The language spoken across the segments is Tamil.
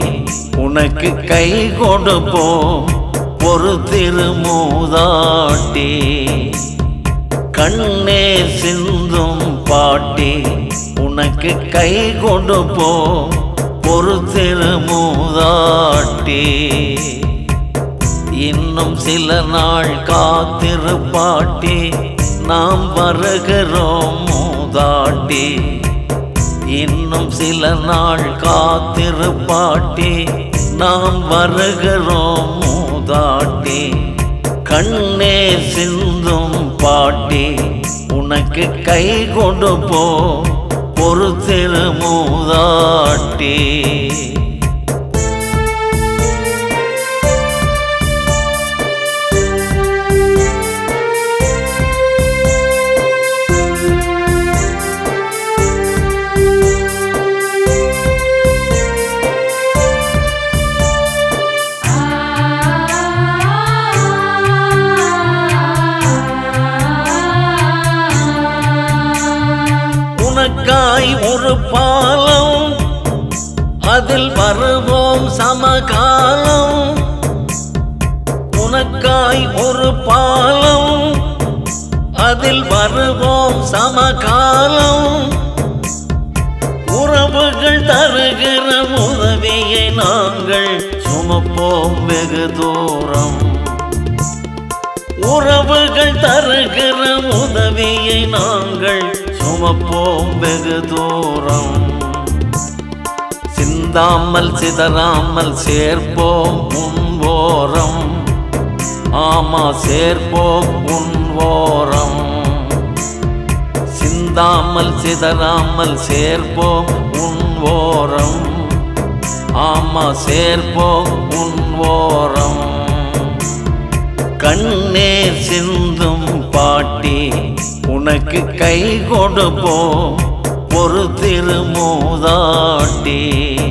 உனக்கு கை கொடுப்போம் ஒரு திருமூதாட்டி கண்ணே சிந்தும் பாட்டி உனக்கு கை கொடுப்போம் ஒரு திருமூதாட்டி இன்னும் சில நாள் காத்திருப்பாட்டி நாம் வருகிறோம் மூதாட்டி இன்னும் சில நாள் காத்திருப்பாட்டி நாம் வருகிறோம் மூதாட்டி கண்ணே சிந்தும் பாட்டி உனக்கு கை கொடுப்போம் ஒரு திருமூதாட்டி உனக்காய் ஒரு பாலம் அதில் வருவோம் சமகாலம் உனக்காய் ஒரு பாலம் அதில் வருவோம் சமகாலம் உறவுகள் தருகிற உதவியை நாங்கள் சுமப்போம் வெகு தூரம் உறவுகள் தருகிற உதவியை நாங்கள் சுமப்போம் வெகு தூரம் சிந்தாமல் சிதறாமல் சேர்ப்போம் உன் ஓரம் ஆமா சேர்ப்போம் உன் ஓரம் சிந்தாமல் சிதறாமல் சேர்ப்போம் உன் ஓரம் ஆமா சேர்ப்போம் உன் ஓரம் கண்ணீர் சிந்தும் பாட்டி உனக்கு கை கொடுப்போம் ஒரு திருமூதாட்டி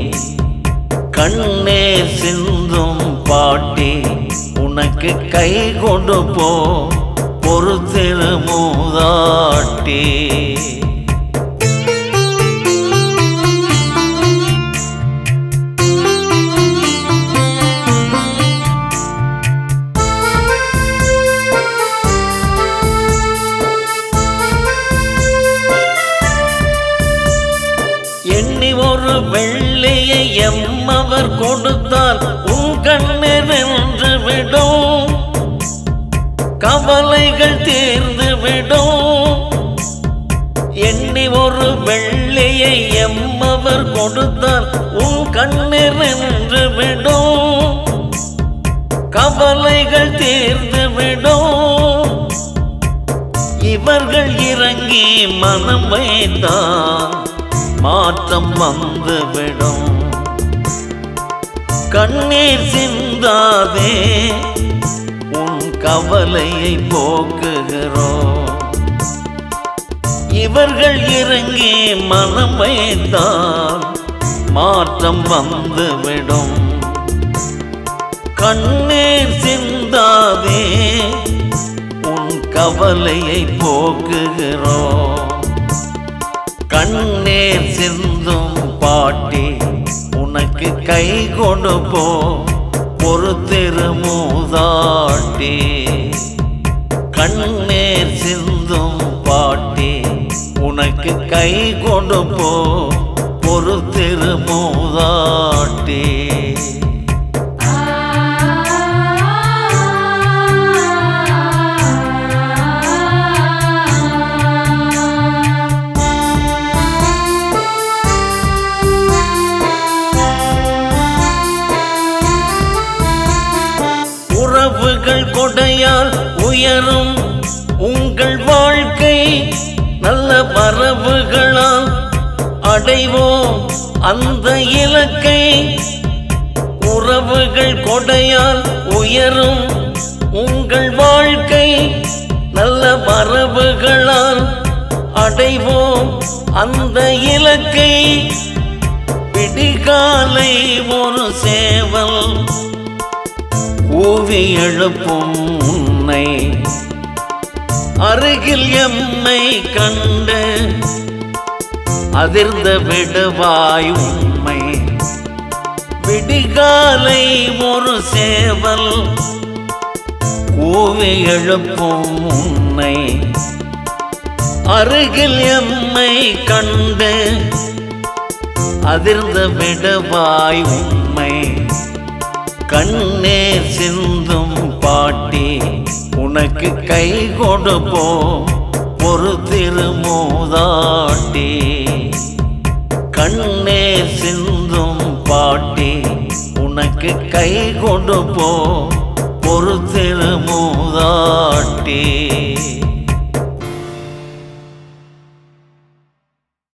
கண்ணீர் சிந்தும் பாட்டி உனக்கு கை கொடுப்போம் ஒரு திருமூதாட்டி எண்ணி ஒரு வெள்ளியை எம்மவர் கொடுத்தால் உன் கண்ணீர் என்று விடும் கவலைகள் தீர்ந்து விடும் எண்ணி ஒரு வெள்ளியை எம்மவர் கொடுத்தால் உன் கண்ணீர் என்று விடும் கவலைகள் தீர்ந்து விடும் இவர்கள் இறங்கி மனம் வைத்தால் மாற்றம் வந்துவிடும் கண்ணீர் சிந்தாதே உன் கவலையை போக்குகிறோம் இவர்கள் இறங்கி மனம் வைத்தால் மாற்றம் வந்துவிடும் கண்ணீர் சிந்தாதே உன் கவலையை போக்குகிறோம் கண்ணீர் சிந்தும் பாட்டி உனக்கு கை கொடுப்போம் ஒரு திருமூதாட்டி கண்ணீர் சிந்தும் பாட்டி உனக்கு கை கொடுப்போம் ஒரு திருமூதாட்டி உறவுகள் கொடையால் உயரும் உங்கள் வாழ்க்கை நல்ல வரவுகளால் அடைவோம் அந்த இலக்கை உறவுகள் கொடையால் உயரும் உங்கள் வாழ்க்கை நல்ல வரவுகளால் அடைவோம் அந்த இலக்கை விடிகாலை ஒரு சேவல் கூவி எழுப்பும் உன்னை அருகில் எம்மை கண்டு அதிர்ந்த விடுவாய் உண்மை விடிகாலை ஒரு சேவல் கூவி எழுப்பும் உன்னை அருகில் எம்மை கண்டு அதிர்ந்து விடுவாய் உண்மை கண்ணே சிந்தும் பாட்டி உனக்கு கை கொடுப்போம் ஒரு திருமூதாட்டி கண்ணே சிந்தும் பாட்டி உனக்கு கை கொடுப்போம் ஒரு திருமூதாட்டி